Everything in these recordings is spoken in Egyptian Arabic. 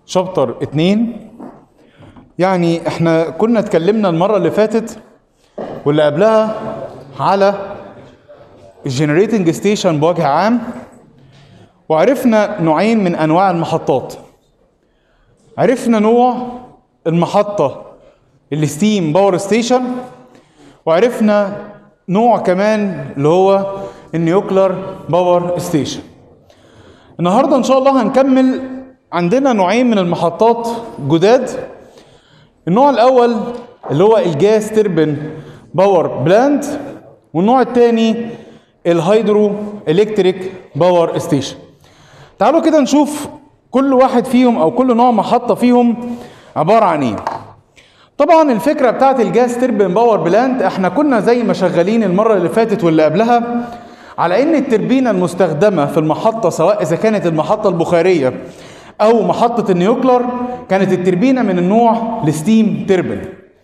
شابتر 2 يعني احنا كنا اتكلمنا المرة اللي فاتت واللي قبلها على الجنريتنج ستيشن بوجه عام وعرفنا نوعين من انواع المحطات عرفنا نوع المحطة الستيم باور ستيشن وعرفنا نوع كمان اللي هو النيوكلر باور ستيشن النهارده ان شاء الله هنكمل عندنا نوعين من المحطات جداد النوع الاول اللي هو الجاز تربن باور بلانت والنوع الثاني الهيدرو الكتريك باور ستيشن تعالوا كده نشوف كل واحد فيهم او كل نوع محطه فيهم عباره عن ايه طبعا الفكره بتاعت الجاز تربن باور بلانت احنا كنا زي ما شغالين المره اللي فاتت واللي قبلها على ان التربينه المستخدمه في المحطه سواء اذا كانت المحطه البخاريه او محطه النيوكلر كانت التربينه من النوع الستيم تربن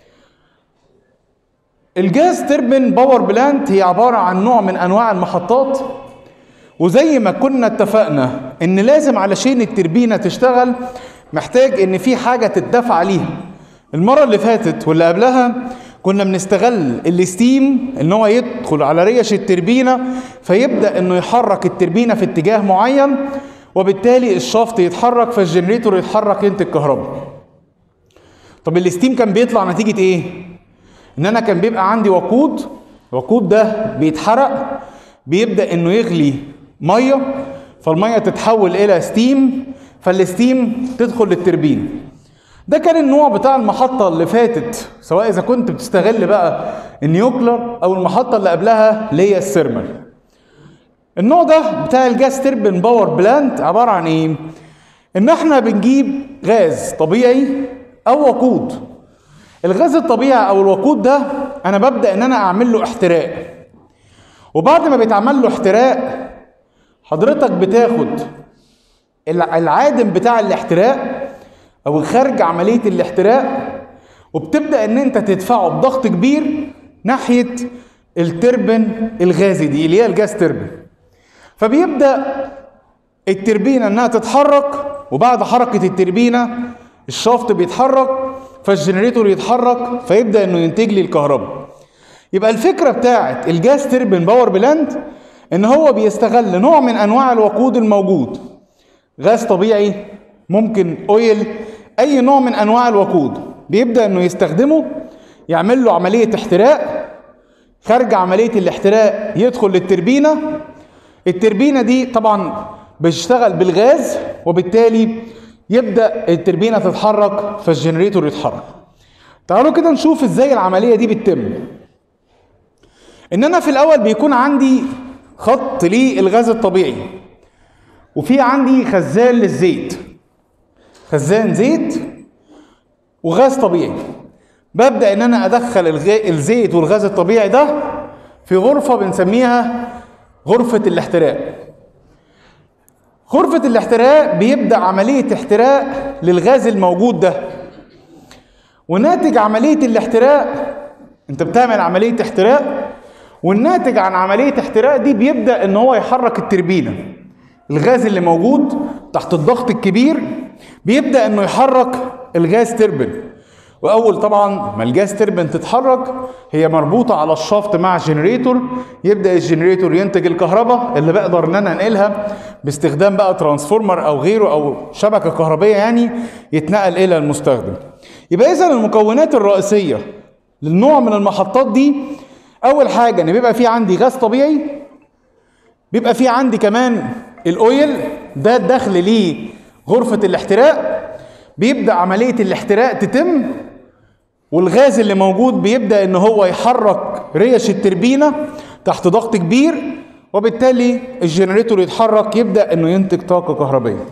الجاز تربن باور بلانت هي عباره عن نوع من انواع المحطات وزي ما كنا اتفقنا ان لازم علشان التربينه تشتغل محتاج ان في حاجه تدفع عليها المره اللي فاتت واللي قبلها كنا بنستغل الستيم ان هو يدخل على ريش التربينه فيبدا انه يحرك التربينه في اتجاه معين وبالتالي الشافت يتحرك فالجنريتور يتحرك ينتج كهرباء طب الستيم كان بيطلع نتيجه ايه ان انا كان بيبقى عندي وقود الوقود ده بيتحرق بيبدا انه يغلي ميه فالميه تتحول الى ستيم فالستيم تدخل للتربين ده كان النوع بتاع المحطة اللي فاتت سواء إذا كنت بتستغل بقى النيوكلر أو المحطة اللي قبلها اللي هي السيرمال. النوع ده بتاع الجاز تربن باور بلانت عبارة عن إيه؟ إن إحنا بنجيب غاز طبيعي أو وقود. الغاز الطبيعي أو الوقود ده أنا ببدأ إن أنا أعمل له احتراق. وبعد ما بيتعمل له احتراق حضرتك بتاخد العادم بتاع الاحتراق او خارج عمليه الاحتراق وبتبدا ان انت تدفعه بضغط كبير ناحيه التربن الغازي دي اللي هي الجاز تربن فبيبدا التربينه انها تتحرك وبعد حركه التربينه الشافت بيتحرك فالجنريتور يتحرك فيبدا انه ينتج لي الكهرباء يبقى الفكره بتاعت الجاز تربن باور بلانت ان هو بيستغل نوع من انواع الوقود الموجود غاز طبيعي ممكن اويل اي نوع من انواع الوقود بيبدا انه يستخدمه يعمل له عمليه احتراق خارج عمليه الاحتراق يدخل للتربينه التربينه دي طبعا بتشتغل بالغاز وبالتالي يبدا التربينه تتحرك فالجنريتور يتحرك تعالوا كده نشوف ازاي العمليه دي بتتم ان انا في الاول بيكون عندي خط للغاز الطبيعي وفي عندي خزان للزيت خزان زيت وغاز طبيعي ببدا ان انا ادخل الزيت والغاز الطبيعي ده في غرفه بنسميها غرفه الاحتراق غرفه الاحتراق بيبدا عمليه احتراق للغاز الموجود ده وناتج عمليه الاحتراق انت بتعمل عمليه احتراق والناتج عن عمليه احتراق دي بيبدا ان هو يحرك التربينه الغاز اللي موجود تحت الضغط الكبير بيبدا انه يحرك الغاز تربن واول طبعا ما الجاز تربن تتحرك هي مربوطه على الشافت مع الجنريتور يبدا الجنريتور ينتج الكهرباء اللي بقدر ان انا انقلها باستخدام بقى ترانسفورمر او غيره او شبكه كهربيه يعني يتنقل الى المستخدم يبقى اذا المكونات الرئيسيه للنوع من المحطات دي اول حاجه ان بيبقى في عندي غاز طبيعي بيبقى في عندي كمان الاويل ده الدخل ليه غرفة الاحتراق بيبدأ عملية الاحتراق تتم والغاز اللي موجود بيبدأ ان هو يحرك ريش التربينة تحت ضغط كبير وبالتالي الجنريتور يتحرك يبدأ انه ينتج طاقة كهربية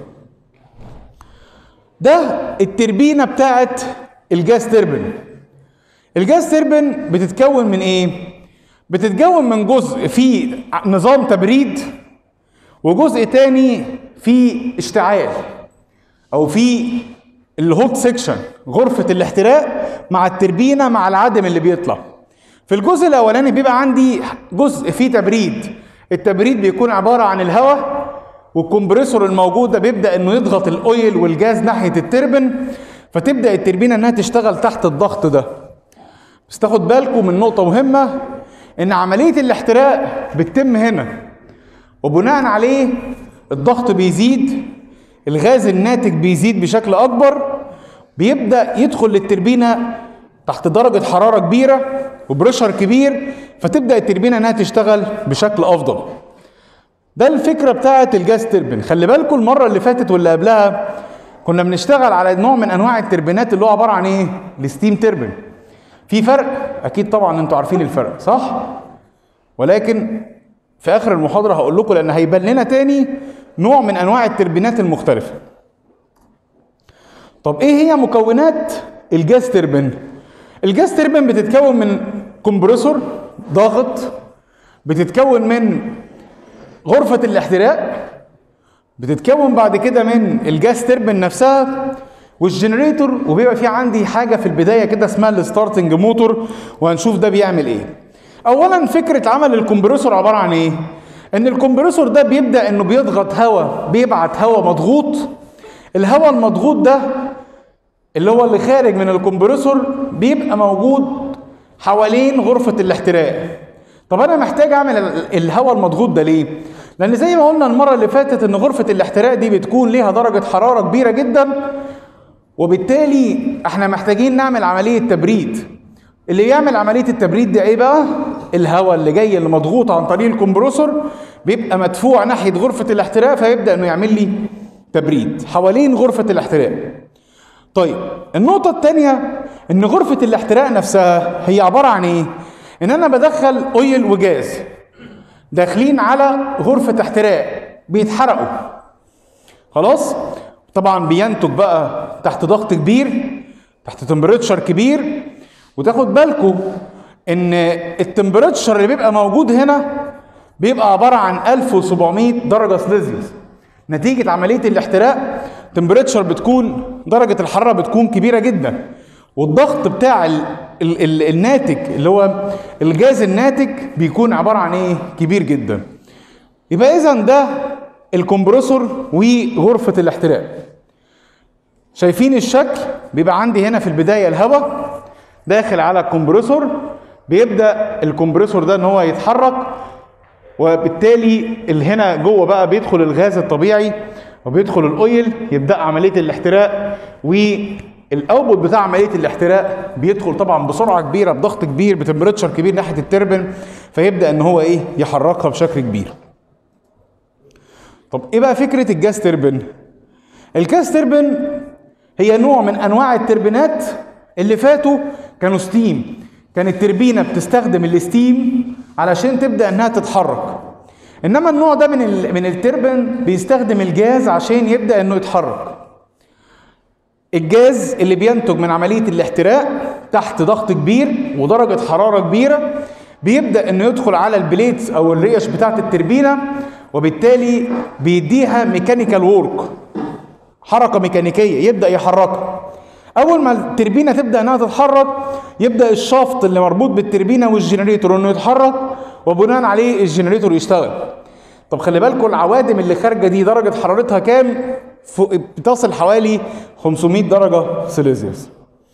ده التربينة بتاعت الجاز تربن الجاز تربن بتتكون من ايه بتتكون من جزء فيه نظام تبريد وجزء تاني فيه اشتعال او في الهوت سيكشن غرفه الاحتراق مع التربينه مع العدم اللي بيطلع في الجزء الاولاني بيبقى عندي جزء فيه تبريد التبريد بيكون عباره عن الهواء والكمبريسور الموجود ده بيبدا انه يضغط الاويل والجاز ناحيه التربن فتبدا التربينه انها تشتغل تحت الضغط ده بس تاخد بالكم من نقطه مهمه ان عمليه الاحتراق بتتم هنا وبناء عليه الضغط بيزيد الغاز الناتج بيزيد بشكل اكبر بيبدا يدخل للتربينه تحت درجه حراره كبيره وبريشر كبير فتبدا التربينه انها تشتغل بشكل افضل ده الفكره بتاعه الجاز تربين خلي بالكم المره اللي فاتت واللي قبلها كنا بنشتغل على نوع من انواع التربينات اللي هو عباره عن ايه الستيم تربين في فرق اكيد طبعا انتوا عارفين الفرق صح ولكن في اخر المحاضره هقول لكم لان هيبان لنا تاني نوع من انواع التربينات المختلفه طب ايه هي مكونات الجاز تربين الجاز تربين بتتكون من كومبريسور ضاغط بتتكون من غرفة الاحتراق بتتكون بعد كده من الجاز تربين نفسها والجنريتور وبيبقى في عندي حاجة في البداية كده اسمها الستارتنج موتور وهنشوف ده بيعمل ايه اولا فكرة عمل الكمبريسور عبارة عن ايه ان الكمبريسور ده بيبدأ انه بيضغط هواء بيبعت هواء مضغوط الهواء المضغوط ده اللي هو اللي خارج من الكمبريسور بيبقى موجود حوالين غرفة الاحتراق طب انا محتاج اعمل الهواء المضغوط ده ليه لان زي ما قلنا المره اللي فاتت ان غرفه الاحتراق دي بتكون ليها درجه حراره كبيره جدا وبالتالي احنا محتاجين نعمل عمليه تبريد اللي يعمل عمليه التبريد دي ايه بقى الهواء اللي جاي اللي مضغوط عن طريق الكمبرسور بيبقى مدفوع ناحيه غرفه الاحتراق فيبدا انه يعمل لي تبريد حوالين غرفه الاحتراق طيب النقطه الثانيه ان غرفه الاحتراق نفسها هي عباره عن ايه ان انا بدخل اويل وجاز داخلين على غرفة احتراق بيتحرقوا خلاص طبعا بينتج بقى تحت ضغط كبير تحت تمبريتشر كبير وتاخد بالكم ان التمبريتشر اللي بيبقى موجود هنا بيبقى عبارة عن 1700 درجة سليزيوس نتيجة عملية الاحتراق تمبريتشر بتكون درجة الحرارة بتكون كبيرة جدا والضغط بتاع ال ال ال الناتج اللي هو الجاز الناتج بيكون عباره عن ايه؟ كبير جدا. يبقى اذا ده الكمبرسور وغرفه الاحتراق. شايفين الشكل؟ بيبقى عندي هنا في البدايه الهواء داخل على الكمبرسور بيبدا الكمبرسور ده ان هو يتحرك وبالتالي اللي هنا جوه بقى بيدخل الغاز الطبيعي وبيدخل الاويل يبدا عمليه الاحتراق و الاوتبوت بتاع عمليه الاحتراق بيدخل طبعا بسرعه كبيره بضغط كبير بتمبريتشر كبير ناحيه التربن فيبدا ان هو ايه يحركها بشكل كبير طب ايه بقى فكره الجاز تربن الجاز تربن هي نوع من انواع التربينات اللي فاتوا كانوا ستيم كانت التربينه بتستخدم الستيم علشان تبدا انها تتحرك انما النوع ده من ال من التربن بيستخدم الجاز عشان يبدا انه يتحرك الجاز اللي بينتج من عملية الاحتراق تحت ضغط كبير ودرجة حرارة كبيرة بيبدأ انه يدخل على البليتس او الريش بتاعت التربينة وبالتالي بيديها ميكانيكال وورك حركة ميكانيكية يبدأ يحركها اول ما التربينة تبدأ انها تتحرك يبدأ الشافط اللي مربوط بالتربينة والجنريتور انه يتحرك وبناء عليه الجنريتور يشتغل طب خلي بالكم العوادم اللي خارجه دي درجه حرارتها كام بتصل حوالي 500 درجه سيليزيوس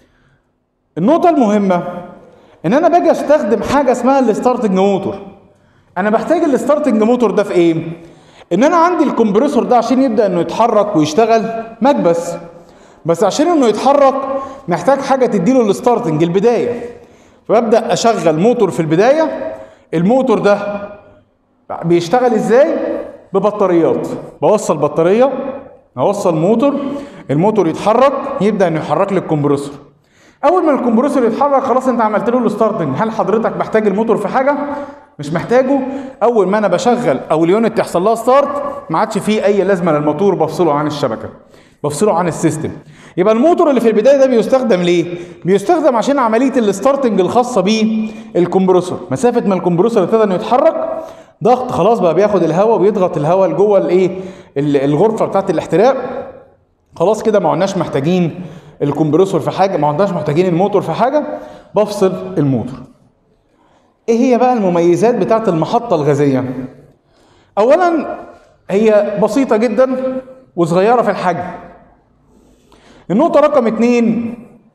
النقطه المهمه ان انا باجي استخدم حاجه اسمها الستارتنج موتور انا بحتاج الستارتنج موتور ده في ايه ان انا عندي الكمبريسور ده عشان يبدا انه يتحرك ويشتغل مكبس بس عشان انه يتحرك محتاج حاجه تديله الستارتنج البدايه فببدا اشغل موتور في البدايه الموتور ده بيشتغل ازاي ببطاريات بوصل بطاريه اوصل موتور الموتور يتحرك يبدا انه يحرك لي الكمبرسور اول ما الكمبرسور يتحرك خلاص انت عملت له الستارتنج هل حضرتك محتاج الموتور في حاجه مش محتاجه اول ما انا بشغل او اليونت تحصل لها ستارت ما عادش فيه اي لازمه للموتور بفصله عن الشبكه بفصله عن السيستم يبقى الموتور اللي في البدايه ده بيستخدم ليه بيستخدم عشان عمليه الستارتنج الخاصه بيه الكمبرسور مسافه ما الكمبرسور ابتدى انه يتحرك ضغط خلاص بقى بياخد الهواء ويضغط الهواء لجوه الايه الغرفه بتاعت الاحتراق خلاص كده ما عدناش محتاجين الكمبرسور في حاجه ما عدناش محتاجين الموتور في حاجه بفصل الموتور ايه هي بقى المميزات بتاعت المحطه الغازيه اولا هي بسيطة جدا وصغيرة في الحجم النقطة رقم اتنين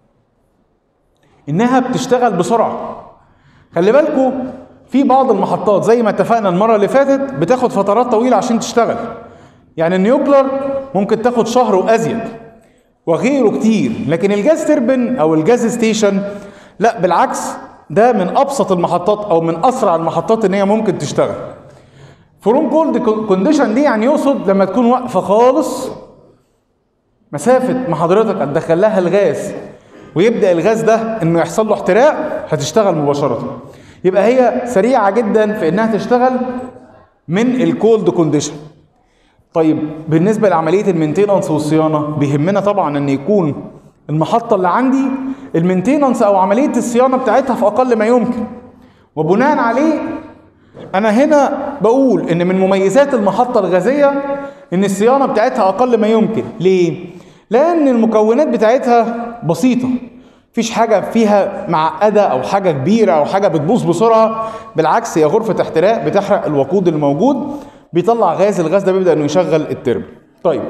إنها بتشتغل بسرعة خلي بالكوا في بعض المحطات زي ما اتفقنا المرة اللي فاتت بتاخد فترات طويلة عشان تشتغل يعني النيوكلر ممكن تاخد شهر وأزيد وغيره كتير لكن الجاز تربن أو الجاز ستيشن لا بالعكس ده من أبسط المحطات أو من أسرع المحطات إن هي ممكن تشتغل فروم كولد كونديشن دي يعني يقصد لما تكون واقفة خالص مسافة ما حضرتك هتدخل لها الغاز ويبدأ الغاز ده انه يحصل له احتراق هتشتغل مباشرة يبقى هي سريعة جدا في انها تشتغل من الكولد كونديشن طيب بالنسبة لعملية المينتيننس والصيانة بيهمنا طبعا ان يكون المحطة اللي عندي المينتيننس او عملية الصيانة بتاعتها في اقل ما يمكن وبناء عليه انا هنا بقول ان من مميزات المحطة الغازية ان الصيانة بتاعتها اقل ما يمكن ليه؟ لان المكونات بتاعتها بسيطة مفيش حاجة فيها معقدة أو حاجة كبيرة أو حاجة بتبوظ بسرعة بالعكس هي غرفة احتراق بتحرق الوقود الموجود بيطلع غاز الغاز ده بيبدأ إنه يشغل التربو طيب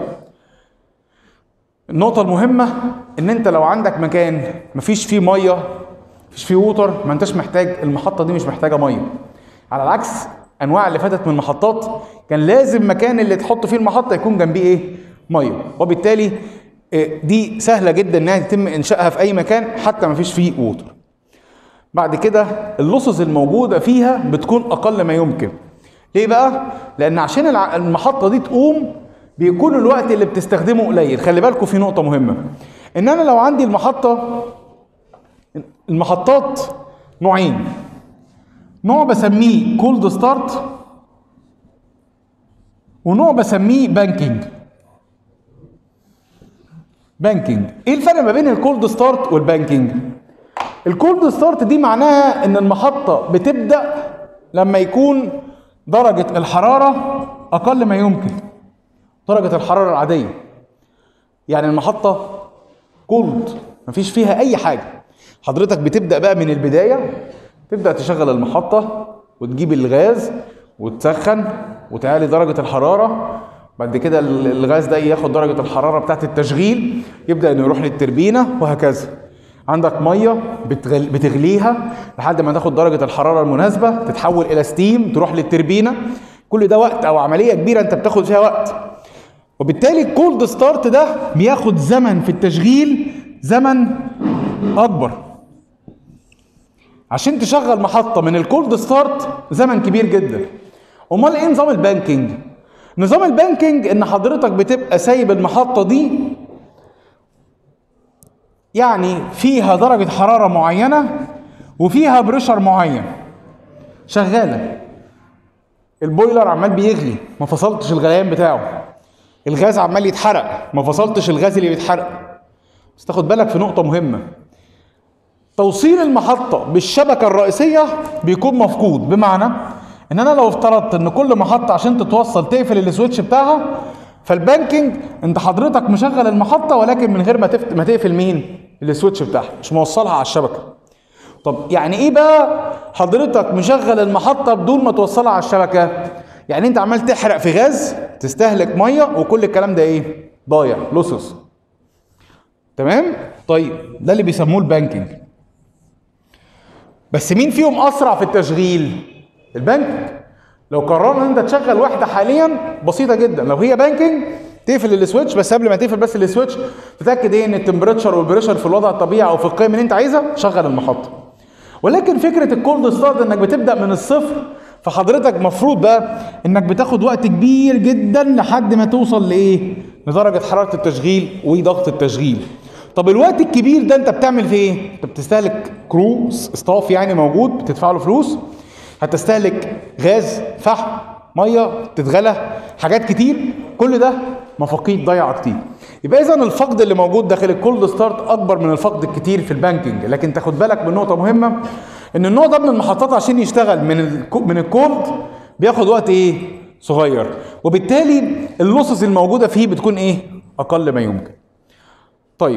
النقطة المهمة إن أنت لو عندك مكان مفيش فيه مية مفيش فيه ووتر ما أنتش محتاج المحطة دي مش محتاجة مية على العكس أنواع اللي فاتت من المحطات كان لازم مكان اللي تحط فيه المحطة يكون جنبيه إيه؟ مية وبالتالي دي سهلة جدا انها يتم انشائها في اي مكان حتى ما فيش فيه ووتر بعد كده اللصص الموجودة فيها بتكون اقل ما يمكن ليه بقى؟ لان عشان المحطة دي تقوم بيكون الوقت اللي بتستخدمه قليل خلي بالكم في نقطة مهمة ان انا لو عندي المحطة المحطات نوعين نوع بسميه كولد ستارت ونوع بسميه بانكينج بانكينج ايه الفرق ما بين الكولد ستارت والبانكينج الكولد ستارت دي معناها ان المحطة بتبدأ لما يكون درجة الحرارة اقل ما يمكن درجة الحرارة العادية يعني المحطة كولد مفيش فيها اي حاجة حضرتك بتبدأ بقى من البداية تبدأ تشغل المحطة وتجيب الغاز وتسخن وتعالي درجة الحرارة بعد كده الغاز ده ياخد درجة الحرارة بتاعت التشغيل يبدأ انه يروح للتربينة وهكذا عندك مية بتغل... بتغليها لحد ما تاخد درجة الحرارة المناسبة تتحول إلى ستيم تروح للتربينة كل ده وقت أو عملية كبيرة أنت بتاخد فيها وقت وبالتالي الكولد ستارت ده بياخد زمن في التشغيل زمن أكبر عشان تشغل محطة من الكولد ستارت زمن كبير جدا أمال إيه نظام البانكينج؟ نظام البانكينج ان حضرتك بتبقى سايب المحطة دي يعني فيها درجة حرارة معينة وفيها بريشر معين شغالة البويلر عمال بيغلي ما فصلتش الغليان بتاعه الغاز عمال يتحرق ما فصلتش الغاز اللي بيتحرق بس تاخد بالك في نقطة مهمة توصيل المحطة بالشبكة الرئيسية بيكون مفقود بمعنى ان انا لو افترضت ان كل محطه عشان تتوصل تقفل السويتش بتاعها فالبانكينج انت حضرتك مشغل المحطه ولكن من غير ما تفت... ما تقفل مين السويتش بتاعها مش موصلها على الشبكه طب يعني ايه بقى حضرتك مشغل المحطه بدون ما توصلها على الشبكه يعني انت عمال تحرق في غاز تستهلك ميه وكل الكلام ده ايه ضايع لوسس تمام طيب ده اللي بيسموه البانكينج بس مين فيهم اسرع في التشغيل البنك لو قررنا ان انت تشغل واحده حاليا بسيطه جدا لو هي بانكينج تقفل السويتش بس قبل ما تقفل بس السويتش تتاكد ايه ان التمبريتشر والبريشر في الوضع الطبيعي او في القيم اللي انت عايزها شغل المحطه ولكن فكره الكولد ستارت انك بتبدا من الصفر فحضرتك مفروض بقى انك بتاخد وقت كبير جدا لحد ما توصل لايه لدرجه حراره التشغيل وضغط التشغيل طب الوقت الكبير ده انت بتعمل فيه ايه انت بتستهلك كرو ستاف يعني موجود بتدفع له فلوس هتستهلك غاز فحم ميه تتغلى حاجات كتير كل ده مفاقيد ضايعه كتير يبقى اذا الفقد اللي موجود داخل الكولد ستارت اكبر من الفقد الكتير في البانكينج لكن تاخد بالك من نقطه مهمه ان النوع ده من المحطات عشان يشتغل من الكو من الكولد بياخد وقت ايه صغير وبالتالي اللصص الموجوده فيه بتكون ايه اقل ما يمكن طيب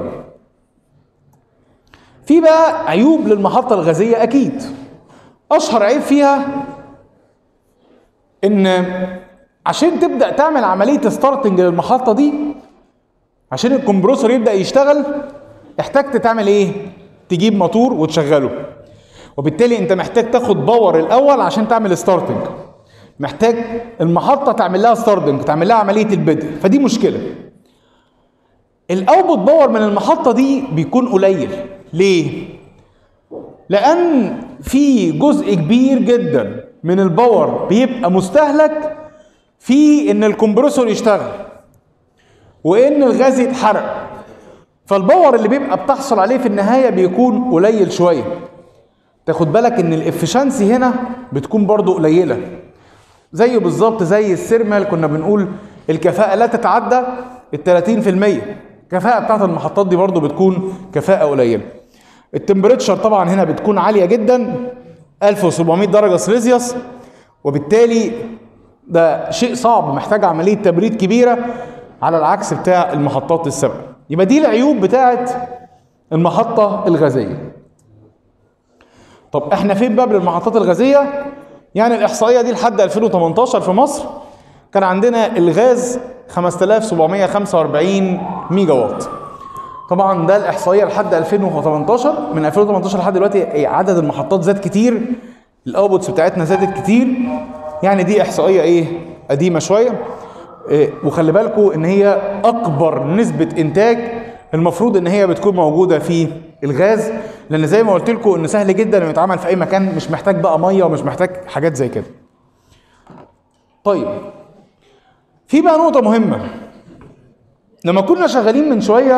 في بقى عيوب للمحطه الغازيه اكيد اشهر عيب فيها ان عشان تبدا تعمل عمليه ستارتنج للمحطه دي عشان الكمبرسور يبدا يشتغل احتجت تعمل ايه تجيب موتور وتشغله وبالتالي انت محتاج تاخد باور الاول عشان تعمل ستارتنج محتاج المحطه تعمل لها ستارتنج تعمل لها عمليه البدء فدي مشكله الاوتبوت باور من المحطه دي بيكون قليل ليه لان في جزء كبير جدا من الباور بيبقى مستهلك في ان الكمبرسور يشتغل وان الغاز يتحرق فالباور اللي بيبقى بتحصل عليه في النهايه بيكون قليل شويه تاخد بالك ان الافشنسي هنا بتكون برضو قليله زيه بالظبط زي السيرمال كنا بنقول الكفاءه لا تتعدى ال 30% الكفاءه بتاعت المحطات دي برضو بتكون كفاءه قليله التمبريتشر طبعا هنا بتكون عاليه جدا 1700 درجه سليزيوس وبالتالي ده شيء صعب محتاج عمليه تبريد كبيره على العكس بتاع المحطات السابقه يبقى دي العيوب بتاعت المحطه الغازيه طب احنا فين بقى المحطات الغازيه يعني الاحصائيه دي لحد 2018 في مصر كان عندنا الغاز 5745 ميجا وات طبعا ده الاحصائيه لحد 2018 من 2018 لحد دلوقتي عدد المحطات زاد كتير الاوتبوتس بتاعتنا زادت كتير يعني دي احصائيه ايه قديمه شويه إيه وخلي بالكم ان هي اكبر نسبه انتاج المفروض ان هي بتكون موجوده في الغاز لان زي ما قلت لكم ان سهل جدا انه يتعمل في اي مكان مش محتاج بقى ميه ومش محتاج حاجات زي كده طيب في بقى نقطه مهمه لما كنا شغالين من شويه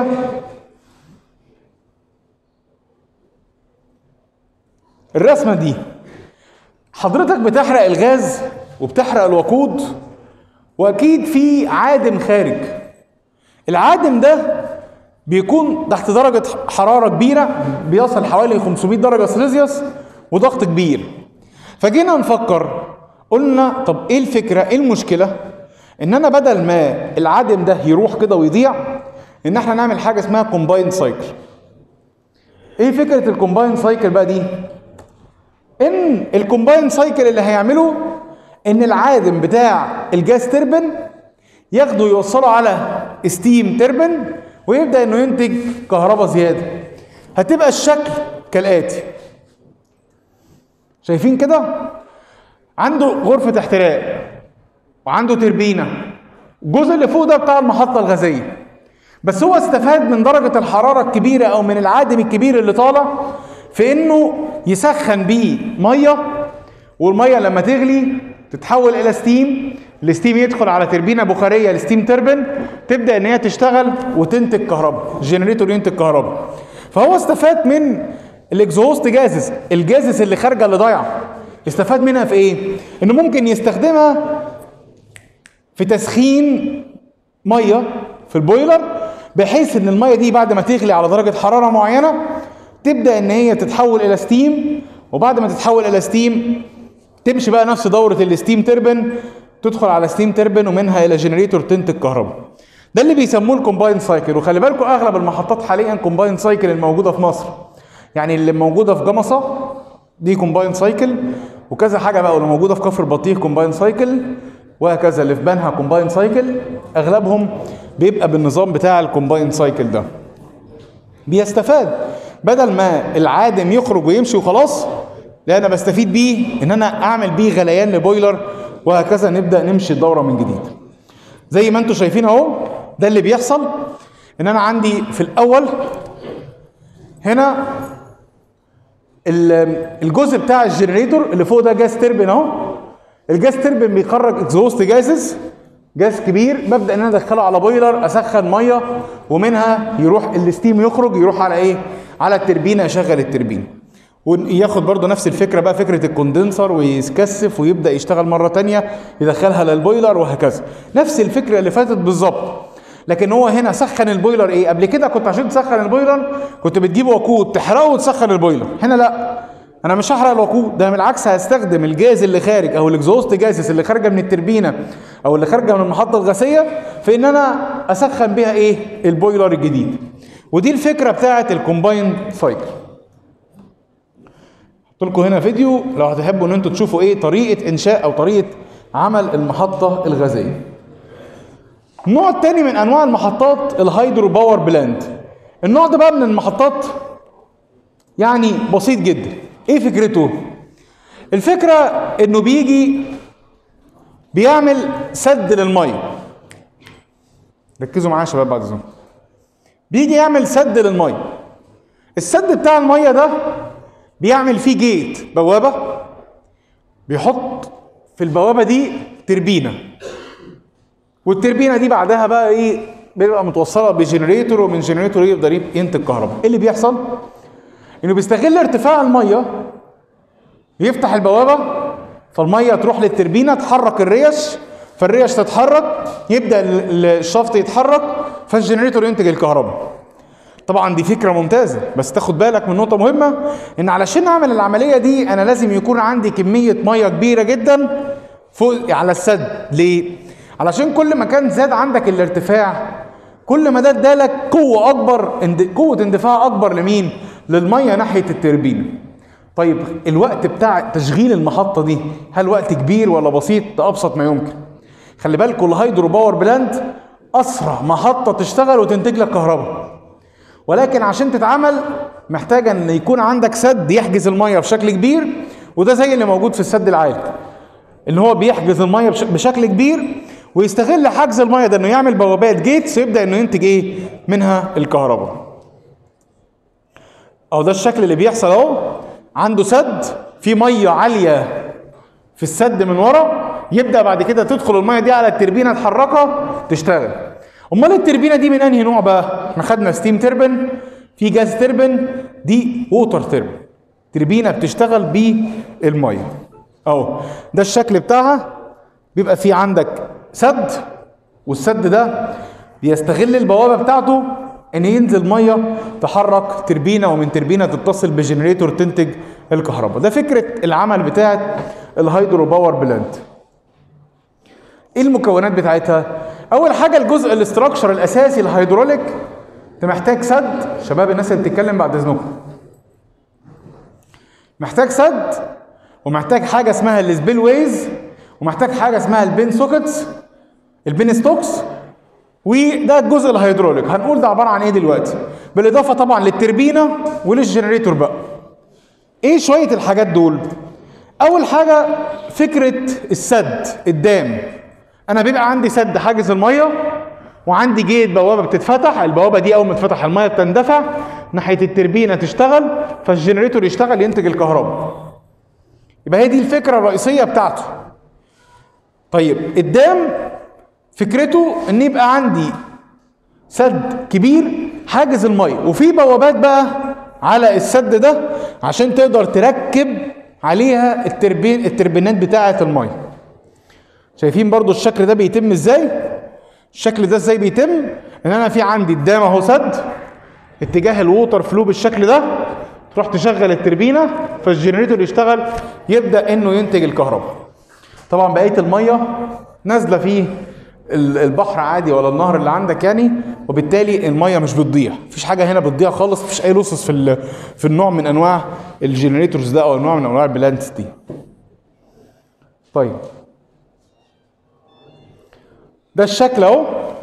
الرسمه دي حضرتك بتحرق الغاز وبتحرق الوقود واكيد في عادم خارج العادم ده بيكون تحت درجة حرارة كبيرة بيصل حوالي 500 درجة سليزيوس وضغط كبير فجينا نفكر قلنا طب ايه الفكرة ايه المشكلة ان انا بدل ما العادم ده يروح كده ويضيع ان احنا نعمل حاجة اسمها كومباين سايكل ايه فكرة الكومباين سايكل بقى دي ان الكومباين سايكل اللي هيعمله ان العادم بتاع الجاز تربن ياخده يوصله على ستيم تربن ويبدا انه ينتج كهرباء زياده هتبقى الشكل كالاتي شايفين كده عنده غرفه احتراق وعنده تربينه الجزء اللي فوق ده بتاع المحطه الغازيه بس هو استفاد من درجه الحراره الكبيره او من العادم الكبير اللي طالع في انه يسخن بيه ميه والميه لما تغلي تتحول الى ستيم الستيم يدخل على تربينه بخاريه الستيم تربن تبدا ان هي تشتغل وتنتج كهرباء الجنريتور ينتج كهرباء فهو استفاد من الاكزوست جازز الجازز اللي خارجه اللي ضايعه استفاد منها في ايه انه ممكن يستخدمها في تسخين ميه في البويلر بحيث ان الميه دي بعد ما تغلي على درجه حراره معينه تبدا ان هي تتحول الى ستيم وبعد ما تتحول الى ستيم تمشي بقى نفس دوره الستيم تربن تدخل على ستيم تربن ومنها الى جنريتور تنتج كهرباء ده اللي بيسموه الكومباين سايكل وخلي بالكم اغلب المحطات حاليا كومباين سايكل الموجوده في مصر يعني اللي موجوده في جمصه دي كومباين سايكل وكذا حاجه بقى واللي موجوده في كفر البطيخ كومباين سايكل وهكذا اللي في بنها كومباين سايكل اغلبهم بيبقى بالنظام بتاع الكومباين سايكل ده بيستفاد بدل ما العادم يخرج ويمشي وخلاص لا انا بستفيد بيه ان انا اعمل بيه غليان لبويلر وهكذا نبدا نمشي الدوره من جديد زي ما انتم شايفين اهو ده اللي بيحصل ان انا عندي في الاول هنا الجزء بتاع الجنريتور اللي فوق ده جاز تربن اهو الجاز تربن بيخرج اكزوست جازز جاز كبير ببدا ان انا ادخله على بويلر اسخن ميه ومنها يروح الستيم يخرج يروح على ايه على التربينه يشغل التربينه وياخد برضه نفس الفكره بقى فكره الكوندنسر ويكثف ويبدا يشتغل مره تانية يدخلها للبويلر وهكذا نفس الفكره اللي فاتت بالظبط لكن هو هنا سخن البويلر ايه قبل كده كنت عشان تسخن البويلر كنت بتجيب وقود تحرقه وتسخن البويلر هنا لا انا مش هحرق الوقود ده بالعكس هستخدم الجاز اللي خارج او الاكزوست جازز اللي خارجه من التربينه او اللي خارجه من المحطه الغازيه في ان انا اسخن بيها ايه البويلر الجديد ودي الفكره بتاعه الكومبايند سايكل حط لكم هنا فيديو لو هتحبوا ان انتوا تشوفوا ايه طريقه انشاء او طريقه عمل المحطة الغازية النوع التاني من انواع المحطات الهيدرو باور بلاند النوع ده بقى من المحطات يعني بسيط جدا ايه فكرته الفكرة انه بيجي بيعمل سد للمية ركزوا معايا يا شباب بعد اذنكم بيجي يعمل سد للمية السد بتاع المية ده بيعمل فيه جيت بوابة بيحط في البوابة دي تربينة والتربينة دي بعدها بقى ايه بيبقى متوصلة بجنريتور ومن جنريتور يقدر ينتج كهرباء ايه اللي بيحصل؟ انه بيستغل ارتفاع المية يفتح البوابة فالمية تروح للتربينة تحرك الريش فالريش تتحرك يبدأ الشفط يتحرك فالجنريتور ينتج الكهرباء طبعا دي فكره ممتازه بس تاخد بالك من نقطه مهمه ان علشان اعمل العمليه دي انا لازم يكون عندي كميه ميه كبيره جدا فوق على السد ليه علشان كل ما كان زاد عندك الارتفاع كل ما ده ادالك قوه اكبر اند- قوه اندفاع اكبر لمين للميه ناحيه التربينه طيب الوقت بتاع تشغيل المحطه دي هل وقت كبير ولا بسيط ده ابسط ما يمكن خلي بالكم الهيدرو باور بلاند اسرع محطه تشتغل وتنتج لك كهرباء ولكن عشان تتعمل محتاجه ان يكون عندك سد يحجز الميه بشكل كبير وده زي اللي موجود في السد العالي ان هو بيحجز الميه بش- بشكل كبير ويستغل حجز الميه ده انه يعمل بوابات جيتس ويبدا انه ينتج ايه منها الكهرباء او ده الشكل اللي بيحصل اهو عنده سد في ميه عاليه في السد من ورا يبدا بعد كده تدخل الميه دي على التربينه تحركها تشتغل امال التربينه دي من انهي نوع بقى احنا خدنا ستيم تربن في جاز تربن دي ووتر تربن تربينه بتشتغل بالميه اهو ده الشكل بتاعها بيبقى في عندك سد والسد ده بيستغل البوابه بتاعته ان ينزل ميه تحرك تربينه ومن تربينه تتصل بجنريتور تنتج الكهرباء ده فكره العمل بتاعت الهيدرو باور بلانت ايه المكونات بتاعتها اول حاجه الجزء الاستراكشر الاساسي الهيدروليك انت محتاج سد شباب الناس اللي بتتكلم بعد اذنكم محتاج سد ومحتاج حاجه اسمها السبيل ويز ومحتاج حاجه اسمها البين سوكتس البين ستوكس وده الجزء الهيدروليك هنقول ده عباره عن ايه دلوقتي بالاضافه طبعا للتربينه وللجنريتور بقى ايه شويه الحاجات دول اول حاجه فكره السد الدام انا بيبقى عندي سد حاجز الميه وعندي جيت بوابه بتتفتح البوابه دي اول ما تفتح الميه بتندفع ناحيه التربينه تشتغل فالجنريتور يشتغل ينتج الكهرباء يبقى هي دي الفكره الرئيسيه بتاعته طيب الدام فكرته ان يبقى عندي سد كبير حاجز الميه وفي بوابات بقى على السد ده عشان تقدر تركب عليها التربين التربينات بتاعه الميه شايفين برضو الشكل ده بيتم ازاي الشكل ده ازاي بيتم ان انا في عندي قدام اهو سد اتجاه الووتر فلو بالشكل ده تروح تشغل التربينه فالجنريتور يشتغل يبدا انه ينتج الكهرباء طبعا بقيه الميه نازله في ال- البحر عادي ولا النهر اللي عندك يعني وبالتالي الميه مش بتضيع مفيش حاجه هنا بتضيع خالص مفيش اي لوسس في ال- في النوع من انواع الجنريتورز ده او نوع من انواع البلانتس دي طيب ده الشكل اهو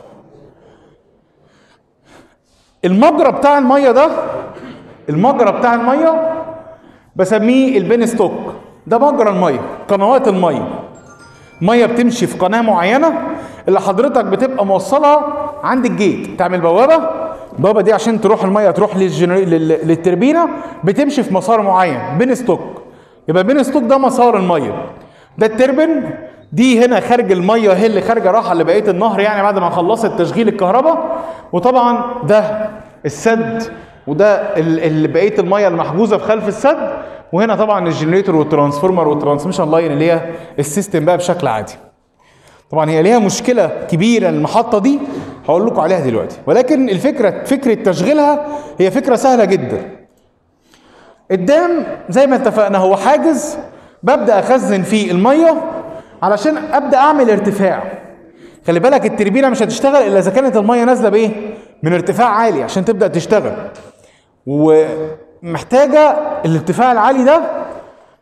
المجرى بتاع الميه ده المجرى بتاع الميه بسميه البين ستوك ده مجرى الميه قنوات الميه ميه بتمشي في قناه معينه اللي حضرتك بتبقى موصلها عند الجيت تعمل بوابه البوابه دي عشان تروح الميه تروح للجنري... لل... للتربينه بتمشي في مسار معين بين ستوك يبقى بين ستوك ده مسار الميه ده التربن دي هنا خارج الميه هي اللي خارجه راحه لبقيه النهر يعني بعد ما خلصت تشغيل الكهرباء وطبعا ده السد وده ال- اللي بقيه الميه المحجوزه في خلف السد وهنا طبعا الجنريتور والترانسفورمر والترانسميشن لاين اللي هي السيستم بقى بشكل عادي طبعا هي ليها مشكله كبيره المحطه دي هقول لكم عليها دلوقتي ولكن الفكره فكره تشغيلها هي فكره سهله جدا الدام زي ما اتفقنا هو حاجز ببدا اخزن فيه الميه علشان ابدا اعمل ارتفاع خلي بالك التربينه مش هتشتغل الا اذا كانت الميه نازله بايه من ارتفاع عالي عشان تبدا تشتغل ومحتاجه الارتفاع العالي ده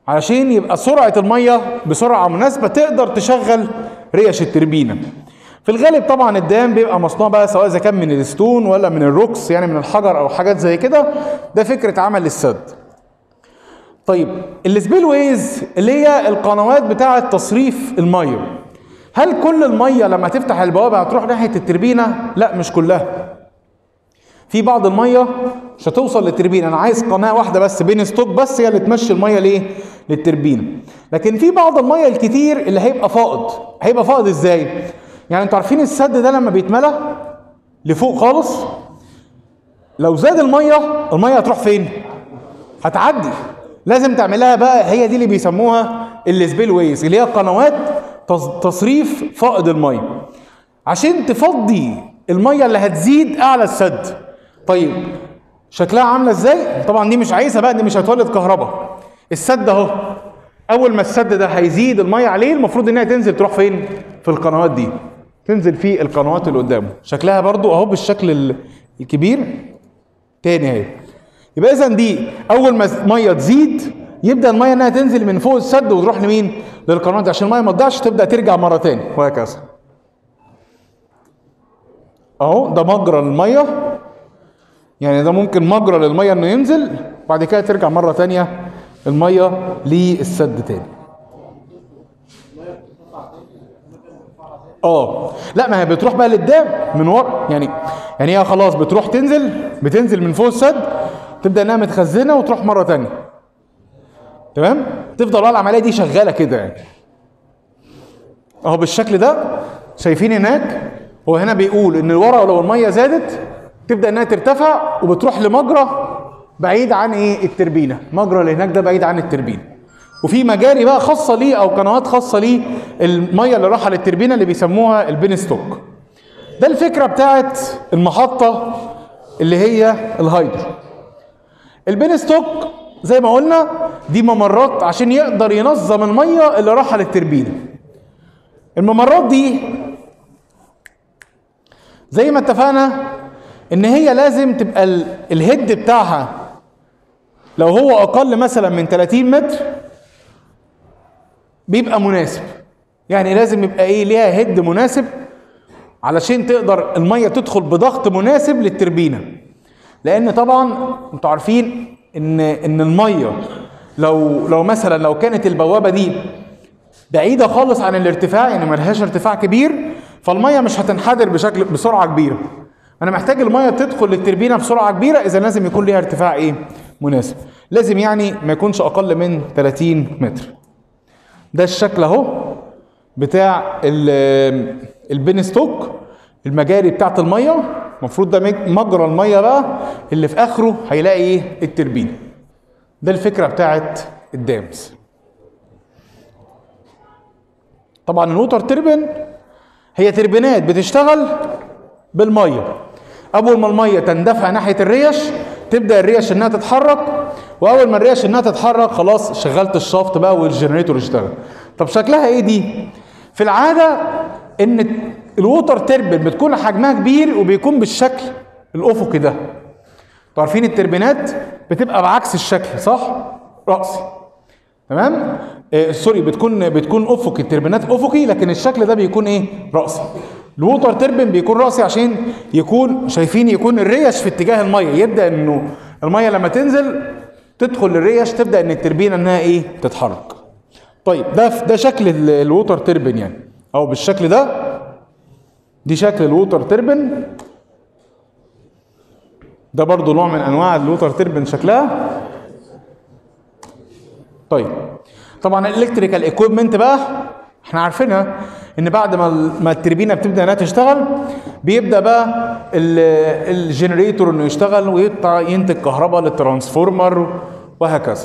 علشان يبقى سرعه الميه بسرعه مناسبه تقدر تشغل ريش التربينه في الغالب طبعا الدام بيبقى مصنوع بقى سواء اذا كان من الستون ولا من الروكس يعني من الحجر او حاجات زي كده ده فكره عمل السد طيب السبيل ويز اللي هي القنوات بتاعه تصريف الميه هل كل الميه لما تفتح البوابه هتروح ناحيه التربينه لا مش كلها في بعض الميه مش هتوصل للتربينه انا عايز قناه واحده بس بين ستوك بس هي اللي تمشي الميه ليه للتربينه لكن في بعض الميه الكتير اللي هيبقى فائض هيبقى فائض ازاي يعني انتوا عارفين السد ده لما بيتملى لفوق خالص لو زاد الميه الميه هتروح فين هتعدي لازم تعملها بقى هي دي اللي بيسموها السبيل ويز اللي هي قنوات تصريف فائض الميه عشان تفضي الميه اللي هتزيد اعلى السد طيب شكلها عامله ازاي طبعا دي مش عايزها بقى دي مش هتولد كهرباء السد اهو اول ما السد ده هيزيد الميه عليه المفروض انها تنزل تروح فين في القنوات دي تنزل في القنوات اللي قدامه شكلها برضو اهو بالشكل الكبير تاني اهي يبقى اذا دي اول ما الميه تزيد يبدا الميه انها تنزل من فوق السد وتروح لمين للقنوات عشان الميه ما تضيعش تبدا ترجع مره تاني وهكذا اهو ده مجرى الميه يعني ده ممكن مجرى للميه انه ينزل بعد كده ترجع مره تانية الميه للسد تاني اه لا ما هي بتروح بقى لقدام من ورا يعني يعني هي خلاص بتروح تنزل بتنزل من فوق السد تبدا انها متخزنه وتروح مره تانية تمام تفضل بقى العمليه دي شغاله كده يعني اهو بالشكل ده شايفين هناك هو هنا بيقول ان الورا لو الميه زادت تبدا انها ترتفع وبتروح لمجرى بعيد عن ايه التربينه المجرى اللي هناك ده بعيد عن التربينه وفي مجاري بقى خاصه ليه او قنوات خاصه ليه الميه اللي رايحه للتربينه اللي بيسموها البين ستوك ده الفكره بتاعت المحطه اللي هي الهايدرو البين ستوك زي ما قلنا دي ممرات عشان يقدر ينظم الميه اللي رايحه للتربينه الممرات دي زي ما اتفقنا ان هي لازم تبقى الهيد بتاعها لو هو اقل مثلا من 30 متر بيبقى مناسب يعني لازم يبقى ايه ليها هيد مناسب علشان تقدر الميه تدخل بضغط مناسب للتربينه لان طبعا انتوا عارفين ان ان الميه لو لو مثلا لو كانت البوابه دي بعيده خالص عن الارتفاع يعني ما لهاش ارتفاع كبير فالميه مش هتنحدر بشكل بسرعه كبيره انا محتاج الميه تدخل للتربينه بسرعه كبيره اذا لازم يكون ليها ارتفاع ايه مناسب لازم يعني ما يكونش اقل من 30 متر ده الشكل اهو بتاع البين ستوك المجاري بتاعت الميه المفروض ده مجرى الميه بقى اللي في اخره هيلاقي ايه التربينه ده الفكره بتاعت الدامز طبعا الووتر تربن هي تربينات بتشتغل بالميه اول ما الميه تندفع ناحيه الريش تبدا الريش انها تتحرك واول ما الريش انها تتحرك خلاص شغلت الشافت بقى والجنريتور اشتغل طب شكلها ايه دي في العاده ان الووتر تربن بتكون حجمها كبير وبيكون بالشكل الافقي ده عارفين التربينات بتبقى بعكس الشكل صح راسي تمام آه سوري بتكون بتكون افقي التربينات افقي لكن الشكل ده بيكون ايه راسي الووتر تربن بيكون راسي عشان يكون شايفين يكون الريش في اتجاه الميه يبدا انه الميه لما تنزل تدخل الريش تبدا ان التربينه انها ايه تتحرك طيب ده ده شكل الووتر تربن يعني او بالشكل ده دي شكل الووتر تربن ده برضو نوع من انواع الووتر تربن شكلها طيب طبعا الالكتريكال ايكويبمنت بقى احنا عارفينها ان بعد ما ما التربينه بتبدا انها تشتغل بيبدا بقى الجنريتور انه يشتغل ويقطع ينتج كهرباء للترانسفورمر وهكذا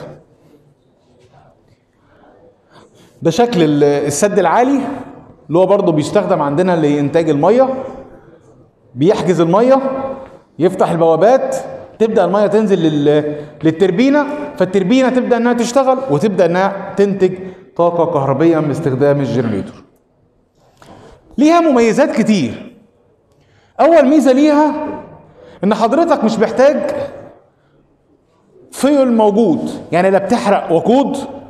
ده شكل السد العالي اللي هو برضه بيستخدم عندنا لانتاج الميه بيحجز الميه يفتح البوابات تبدا الميه تنزل للتربينه فالتربينه تبدا انها تشتغل وتبدا انها تنتج طاقه كهربيه من استخدام الجنريتور ليها مميزات كتير اول ميزه ليها ان حضرتك مش محتاج فيول موجود يعني لا بتحرق وقود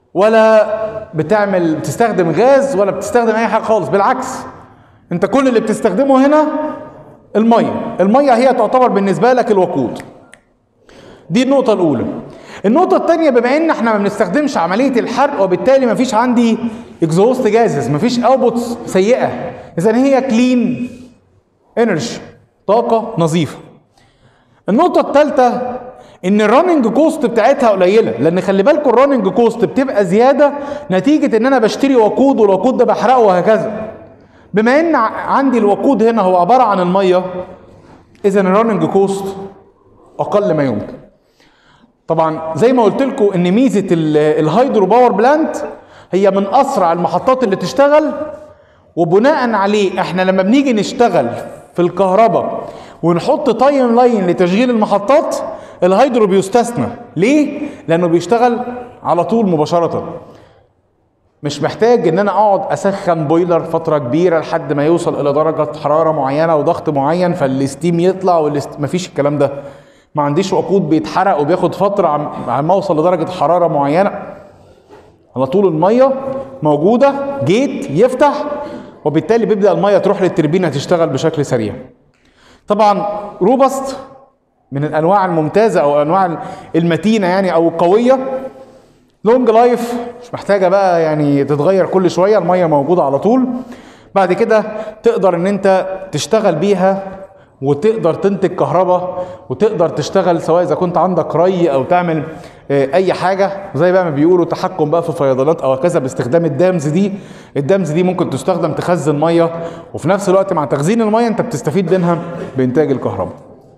ولا بتعمل بتستخدم غاز ولا بتستخدم اي حاجه خالص بالعكس انت كل اللي بتستخدمه هنا الميه الميه هي تعتبر بالنسبه لك الوقود دي النقطه الاولى النقطه الثانيه بما ان احنا ما بنستخدمش عمليه الحرق وبالتالي ما فيش عندي اكزوست جازز ما فيش اوتبوتس سيئه اذا هي كلين انرجي طاقه نظيفه النقطه الثالثه ان الرننج كوست بتاعتها قليله لان خلي بالكم الرننج كوست بتبقى زياده نتيجه ان انا بشتري وقود والوقود ده بحرقه وهكذا بما ان عندي الوقود هنا هو عباره عن الميه اذا الرننج كوست اقل ما يمكن طبعا زي ما قلت لكم ان ميزه الهيدرو باور بلانت هي من اسرع المحطات اللي تشتغل وبناء عليه احنا لما بنيجي نشتغل في الكهرباء ونحط تايم لاين لتشغيل المحطات الهيدرو بيستثنى ليه لانه بيشتغل على طول مباشره مش محتاج ان انا اقعد اسخن بويلر فتره كبيره لحد ما يوصل الى درجه حراره معينه وضغط معين فالستيم يطلع والست... مفيش الكلام ده ما عنديش وقود بيتحرق وبياخد فتره عم ما اوصل لدرجه حراره معينه على طول الميه موجوده جيت يفتح وبالتالي بيبدا الميه تروح للتربينه تشتغل بشكل سريع طبعا روبست من الانواع الممتازه او الانواع المتينه يعني او القويه لونج لايف مش محتاجه بقى يعني تتغير كل شويه الميه موجوده على طول بعد كده تقدر ان انت تشتغل بيها وتقدر تنتج كهرباء وتقدر تشتغل سواء اذا كنت عندك ري او تعمل اي حاجه زي بقى ما بيقولوا تحكم بقى في الفيضانات او كذا باستخدام الدامز دي الدامز دي ممكن تستخدم تخزن ميه وفي نفس الوقت مع تخزين الميه انت بتستفيد منها بانتاج الكهرباء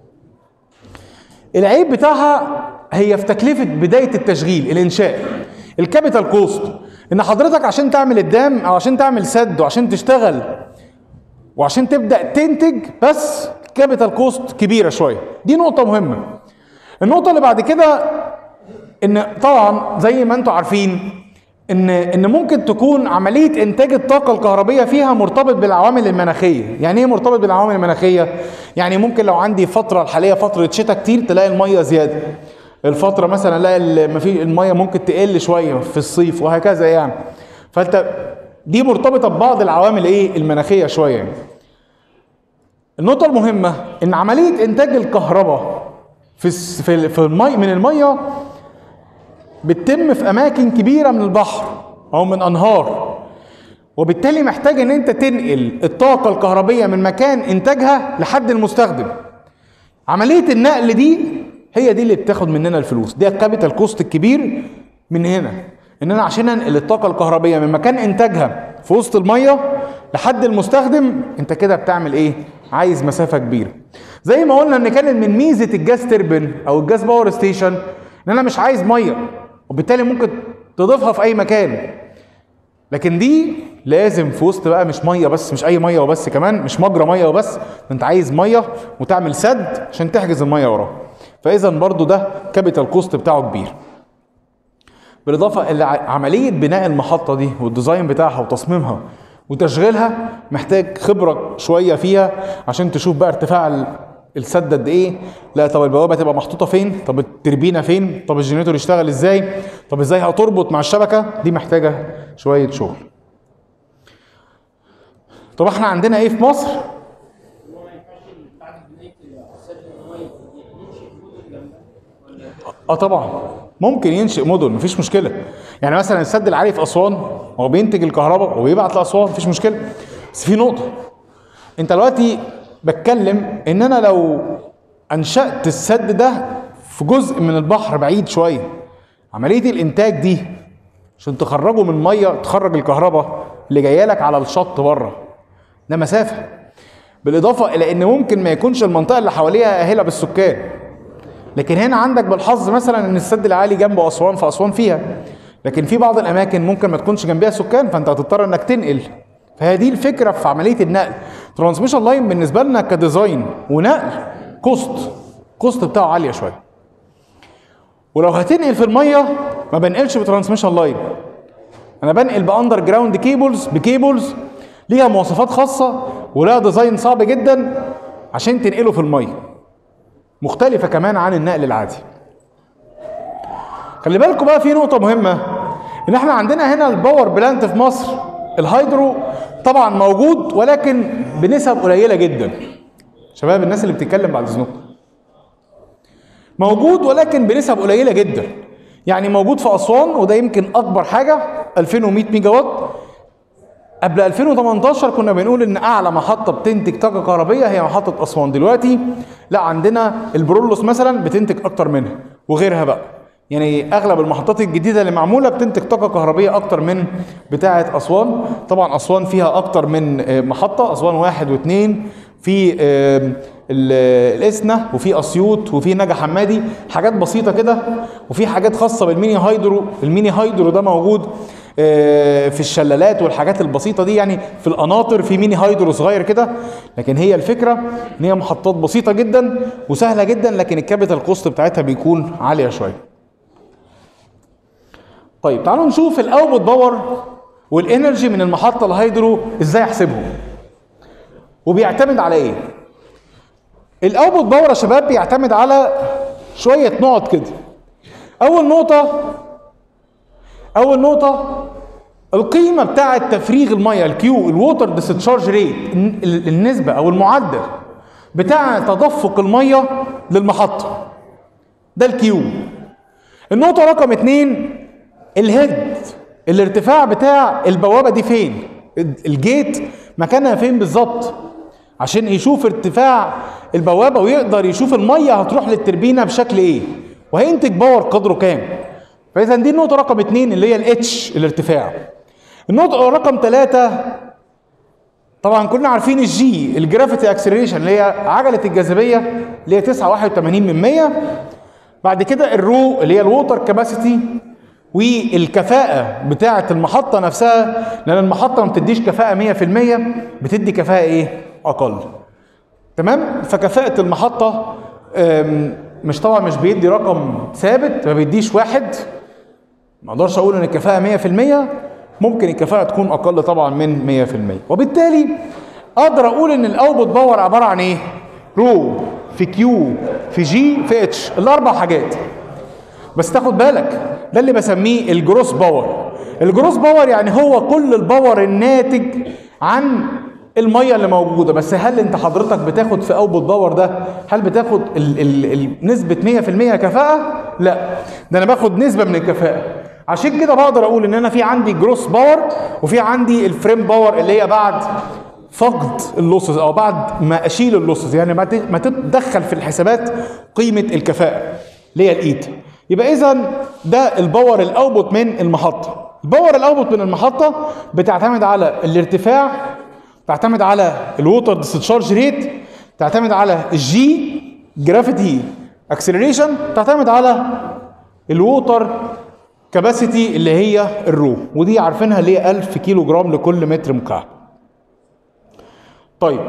العيب بتاعها هي في تكلفه بدايه التشغيل الانشاء الكابيتال كوست ان حضرتك عشان تعمل الدام او عشان تعمل سد وعشان تشتغل وعشان تبدا تنتج بس كابيتال كوست كبيره شويه دي نقطه مهمه النقطه اللي بعد كده ان طبعا زي ما انتم عارفين ان ان ممكن تكون عمليه انتاج الطاقه الكهربيه فيها مرتبط بالعوامل المناخيه يعني ايه مرتبط بالعوامل المناخيه يعني ممكن لو عندي فتره الحاليه فتره شتاء كتير تلاقي الميه زياده الفتره مثلا الاقي ما في الميه ممكن تقل شويه في الصيف وهكذا يعني فانت دي مرتبطه ببعض العوامل ايه المناخيه شويه يعني. النقطه المهمه ان عمليه انتاج الكهرباء في في في المي من الميه بتتم في اماكن كبيره من البحر او من انهار وبالتالي محتاج ان انت تنقل الطاقه الكهربيه من مكان انتاجها لحد المستخدم عمليه النقل دي هي دي اللي بتاخد مننا الفلوس ده الكابيتال كوست الكبير من هنا ان انا عشان انقل الطاقه الكهربيه من مكان انتاجها في وسط الميه لحد المستخدم انت كده بتعمل ايه عايز مسافه كبيره زي ما قلنا ان كانت من ميزه الجاز تربن او الجاز باور ستيشن ان انا مش عايز ميه وبالتالي ممكن تضيفها في اي مكان لكن دي لازم في وسط بقى مش ميه بس مش اي ميه وبس كمان مش مجرى ميه وبس انت عايز ميه وتعمل سد عشان تحجز الميه وراه فاذا برضو ده كابيتال كوست بتاعه كبير بالاضافه الى عمليه بناء المحطه دي والديزاين بتاعها وتصميمها وتشغيلها محتاج خبره شويه فيها عشان تشوف بقى ارتفاع السد قد ايه لا طب البوابه تبقى محطوطه فين طب التربينه فين طب الجنريتور يشتغل ازاي طب ازاي هتربط مع الشبكه دي محتاجه شويه شغل طب احنا عندنا ايه في مصر اه طبعا ممكن ينشئ مدن مفيش مشكله يعني مثلا السد العالي في اسوان هو بينتج الكهرباء وبيبعت لاسوان مفيش مشكله بس في نقطه انت دلوقتي بتكلم ان انا لو انشات السد ده في جزء من البحر بعيد شويه عمليه الانتاج دي عشان تخرجه من ميه تخرج الكهرباء اللي جايه لك على الشط بره ده مسافه بالاضافه الى ان ممكن ما يكونش المنطقه اللي حواليها اهله بالسكان لكن هنا عندك بالحظ مثلا ان السد العالي جنب اسوان فاسوان فيها لكن في بعض الاماكن ممكن ما تكونش جنبها سكان فانت هتضطر انك تنقل فهي دي الفكره في عمليه النقل ترانسميشن لاين بالنسبه لنا كديزاين ونقل كوست كوست بتاعه عاليه شويه ولو هتنقل في الميه ما بنقلش بترانسميشن لاين انا بنقل باندر جراوند كيبلز بكيبلز ليها مواصفات خاصه ولها ديزاين صعب جدا عشان تنقله في الميه مختلفه كمان عن النقل العادي خلي بالكم بقى في نقطه مهمه ان احنا عندنا هنا الباور بلانت في مصر الهيدرو طبعا موجود ولكن بنسب قليله جدا شباب الناس اللي بتتكلم بعد اذنكم موجود ولكن بنسب قليله جدا يعني موجود في اسوان وده يمكن اكبر حاجه 2100 ميجا وات قبل 2018 كنا بنقول ان اعلى محطه بتنتج طاقه كهربيه هي محطه اسوان دلوقتي لا عندنا البرولوس مثلا بتنتج اكتر منها وغيرها بقى يعني اغلب المحطات الجديده اللي معموله بتنتج طاقه كهربيه اكتر من بتاعه اسوان طبعا اسوان فيها اكتر من آه، محطه اسوان واحد واثنين في آه، ال- الاسنا وفي اسيوط وفي نجا حمادي حاجات بسيطه كده وفي حاجات خاصه بالميني هايدرو الميني هايدرو ده موجود آه، في الشلالات والحاجات البسيطه دي يعني في القناطر في ميني هايدرو صغير كده لكن هي الفكره ان هي محطات بسيطه جدا وسهله جدا لكن الكابيتال كوست بتاعتها بيكون عاليه شويه طيب تعالوا نشوف الاوتبوت باور والانرجي من المحطه الهيدرو ازاي احسبهم وبيعتمد على ايه الاوتبوت باور يا شباب بيعتمد على شويه نقط كده اول نقطه اول نقطه القيمه بتاعه تفريغ الميه الكيو الووتر ديسشارج ريت النسبه او المعدل بتاع تدفق الميه للمحطه ده الكيو النقطه رقم اتنين الهيد الارتفاع بتاع البوابه دي فين الجيت مكانها فين بالظبط عشان يشوف ارتفاع البوابه ويقدر يشوف الميه هتروح للتربينه بشكل ايه وهينتج باور قدره كام فاذا دي النقطه رقم اتنين اللي هي الاتش الارتفاع النقطه رقم ثلاثة طبعا كلنا عارفين الجي الجرافيتي اكسلريشن اللي هي عجله الجاذبيه اللي هي 9.81 من 100 بعد كده الرو اللي هي الووتر كاباسيتي والكفاءة بتاعة المحطة نفسها لأن المحطة ما بتديش كفاءة 100% بتدي كفاءة إيه؟ أقل. تمام؟ فكفاءة المحطة أم، مش طبعا مش بيدي رقم ثابت ما بيديش واحد ما اقدرش اقول ان الكفاءة 100% ممكن الكفاءة تكون اقل طبعا من 100% وبالتالي اقدر اقول ان الاوتبوت باور عبارة عن ايه؟ رو في كيو في جي في اتش الاربع حاجات بس تاخد بالك ده اللي بسميه الجروس باور الجروس باور يعني هو كل الباور الناتج عن الميه اللي موجوده بس هل انت حضرتك بتاخد في اوتبوت باور ده هل بتاخد ال ال ال نسبه 100% كفاءه لا ده انا باخد نسبه من الكفاءه عشان كده بقدر اقول ان انا في عندي جروس باور وفي عندي الفريم باور اللي هي بعد فقد اللوسز او بعد ما اشيل اللوسز يعني ما ت- ما تتدخل في الحسابات قيمه الكفاءه اللي هي الايد يبقى اذا ده الباور الاوتبوت من المحطه الباور الاوتبوت من المحطه بتعتمد على الارتفاع تعتمد على الووتر ديسشارج ريت تعتمد على الجي جرافيتي اكسلريشن تعتمد على الووتر كاباسيتي اللي هي الرو ودي عارفينها اللي هي 1000 كيلو جرام لكل متر مكعب طيب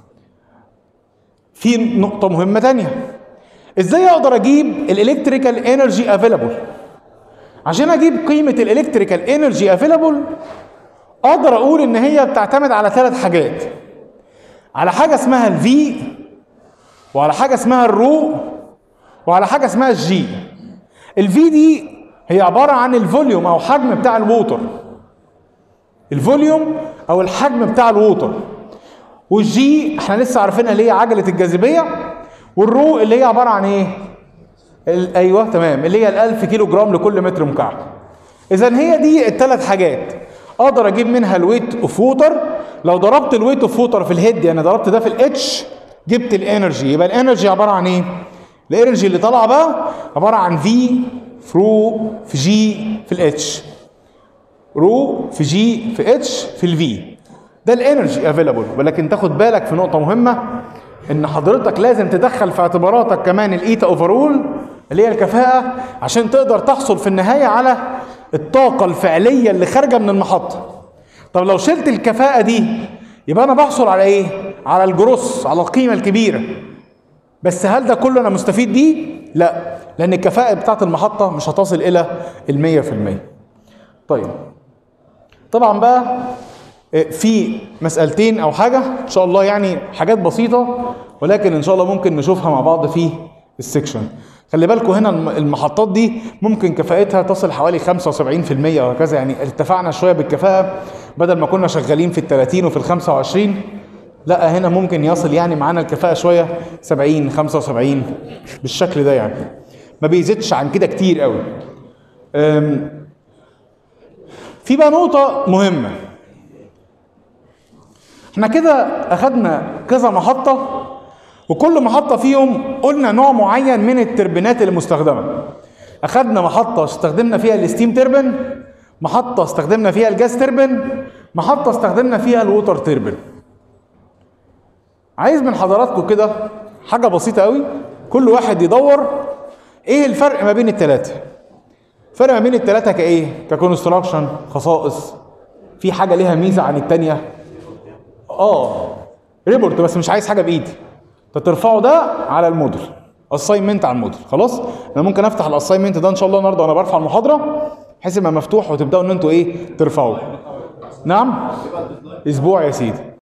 في نقطة مهمة تانية ازاي اقدر اجيب الالكتريكال انرجي افيلابل عشان اجيب قيمة الالكتريكال انرجي افيلابل اقدر اقول ان هي بتعتمد على ثلاث حاجات على حاجة اسمها الفي وعلى حاجة اسمها الرو وعلى حاجة اسمها الجي الفي دي هي عبارة عن الفوليوم او حجم بتاع الووتر الفوليوم او الحجم بتاع الووتر والجي احنا لسه عارفينها اللي هي عجله الجاذبيه والرو اللي هي عباره عن ايه؟ ال- ايوه تمام اللي هي ال 1000 كيلو جرام لكل متر مكعب. اذا هي دي الثلاث حاجات اقدر اجيب منها الويت اوف ووتر لو ضربت الويت اوف ووتر في الهيد يعني ضربت ده في الاتش جبت الانرجي يبقى الانرجي عباره عن ايه؟ الانرجي اللي طالعه بقى عباره عن في في رو في جي في الاتش رو في جي في اتش في الفي ده الانرجي افيلابل ولكن تاخد بالك في نقطه مهمه ان حضرتك لازم تدخل في اعتباراتك كمان الايتا اوفرول اللي هي الكفاءه عشان تقدر تحصل في النهايه على الطاقه الفعليه اللي خارجه من المحطه طب لو شلت الكفاءه دي يبقى انا بحصل على ايه على الجروس على القيمه الكبيره بس هل ده كله انا مستفيد بيه لا لان الكفاءه بتاعت المحطه مش هتصل الى المية في المية طيب طبعا بقى آه، في مسألتين أو حاجة إن شاء الله يعني حاجات بسيطة ولكن إن شاء الله ممكن نشوفها مع بعض في السكشن خلي بالكم هنا الم- المحطات دي ممكن كفاءتها تصل حوالي 75% وهكذا يعني ارتفعنا شويه بالكفاءه بدل ما كنا شغالين في ال 30 وفي ال 25 لا هنا ممكن يصل يعني معانا الكفاءه شويه 70 75 بالشكل ده يعني ما بيزيدش عن كده كتير قوي أم، في بقى نقطه مهمه احنا كده اخدنا كذا محطه وكل محطة فيهم قلنا نوع معين من التربينات المستخدمة أخدنا محطة استخدمنا فيها الستيم تربن محطة استخدمنا فيها الجاز تربن محطة استخدمنا فيها الووتر تربن عايز من حضراتكم كده حاجة بسيطة قوي كل واحد يدور ايه الفرق ما بين التلاتة الفرق ما بين التلاتة كايه ككونستراكشن خصائص في حاجة ليها ميزة عن التانية اه ريبورت بس مش عايز حاجه بايدي انت ترفعه ده على الموديل اساينمنت على الموديل خلاص انا ممكن افتح الاساينمنت ده ان شاء الله النهارده وانا برفع المحاضره بحيث يبقى مفتوح وتبداوا ان انتوا ايه ترفعوه نعم اسبوع يا سيدي